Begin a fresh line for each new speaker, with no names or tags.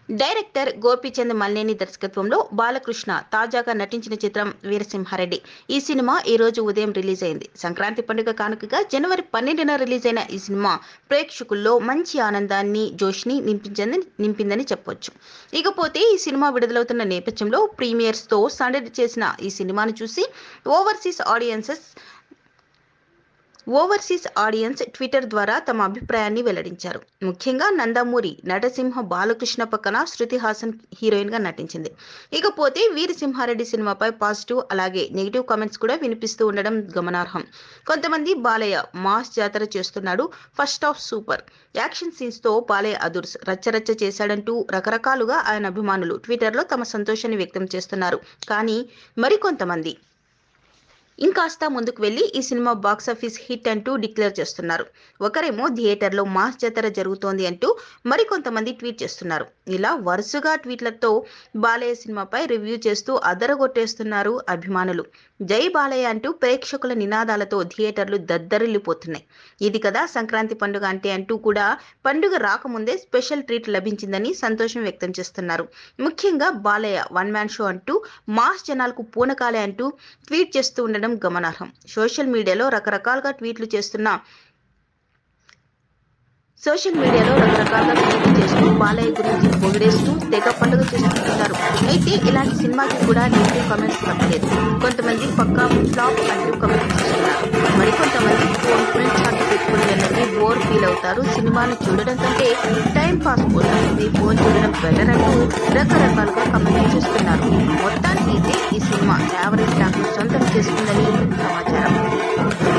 director Gopichand Malineni దర్శకత్వంలో బాలకృష్ణ తాజాగా నటించిన చిత్రం వీరసింహారెడ్డి ఈ సినిమా ఈ రోజు ఉదయం రిలీజ్ అయింది సంక్రాంతి పండుగ కానుకగా జనవరి పన్నెండున రిలీజ్ అయిన ఈ సినిమా ప్రేక్షకుల్లో మంచి ఆనందాన్ని జోష్ని నింపించిందని నింపిందని చెప్పొచ్చు ఇకపోతే ఈ సినిమా విడుదలవుతున్న నేపథ్యంలో ప్రీమియర్స్ తో సందడి చేసిన ఈ సినిమాను చూసి overseas audiences overseas audience Twitter ద్వారా తమ అభిప్రాయాన్ని వెల్లడించారు ముఖ్యంగా నందమూరి నటసింహ బాలకృష్ణ పక్కన శృతి హాసన్ హీరోయిన్ గా నటించింది ఇకపోతే వీరసింహారెడ్డి సినిమాపై పాజిటివ్ అలాగే నెగిటివ్ కామెంట్స్ కూడా వినిపిస్తూ ఉండడం గమనార్హం కొంతమంది బాలయ్య మాస్ జాతర చేస్తున్నాడు first half super action scenes తో బాలయ్య అదుర్స్ రచ్చరచ్చ చేశాడంటూ రకరకాలుగా ఆయన అభిమానులు ట్విట్టర్లో తమ సంతోషాన్ని వ్యక్తం చేస్తున్నారు కానీ మరికొంతమంది ఇంకాస్త ముందుకు వెళ్లి ఈ సినిమా బాక్సాఫీస్ హిట్ అంటూ డిక్లేర్ చేస్తున్నారు ఒకరేమో థియేటర్లో మాస్ జాతర జరుగుతోంది అంటూ మరికొంతమంది ట్వీట్ చేస్తున్నారు ఇలా వరుసగా ట్వీట్లతో బాలయ్య సినిమాపై రివ్యూ చేస్తూ అదరగొట్టేస్తున్నారు అభిమానులు జై బాలయ్య అంటూ ప్రేక్షకుల నినాదాలతో థియేటర్లు దద్దరిల్లిపోతున్నాయి ఇది కదా సంక్రాంతి పండుగ అంటే అంటూ కూడా పండుగ రాకముందే స్పెషల్ ట్రీట్ లభించిందని సంతోషం వ్యక్తం చేస్తున్నారు ముఖ్యంగా బాలయ్య వన్ మ్యాన్ షో అంటూ మాస్ జనాలకు పూనకాలే అంటూ ట్వీట్ చేస్తూ ఉండడం గమనార్హం సోషల్ మీడియాలో రకరకాలుగా ట్వీట్లు చేస్తున్న సోషల్ మీడియాలో రకరకాలుగా ట్వీట్లు చేస్తూ బాలయ్య గురించి పొగిడేస్తూ తెగ పండుగ చేసుకుంటున్నారు అయితే ఇలాంటి సినిమాకి కూడా నెగిటివ్ కామెంట్స్ తప్పలేదు కొంతమంది పక్కా ఫ్లాప్ అంటూ కామెంట్స్ చేస్తున్నారు మరికొంతమంది ఫోన్ ఫుల్ ఛార్జ్ పెట్టుకుని వెళ్ళి బోర్ ఫీల్ అవుతారు సినిమాను చూడడం కంటే టైం పాస్ పోతుంది ఫోన్ చూడడం బెటర్ అంటూ రకరకాలుగా కామెంట్ చేస్తున్నారు మొత్తానికి అయితే ఈ సినిమా యావరేజ్ టాక్ సొంతం చేసుకుందని సమాచారం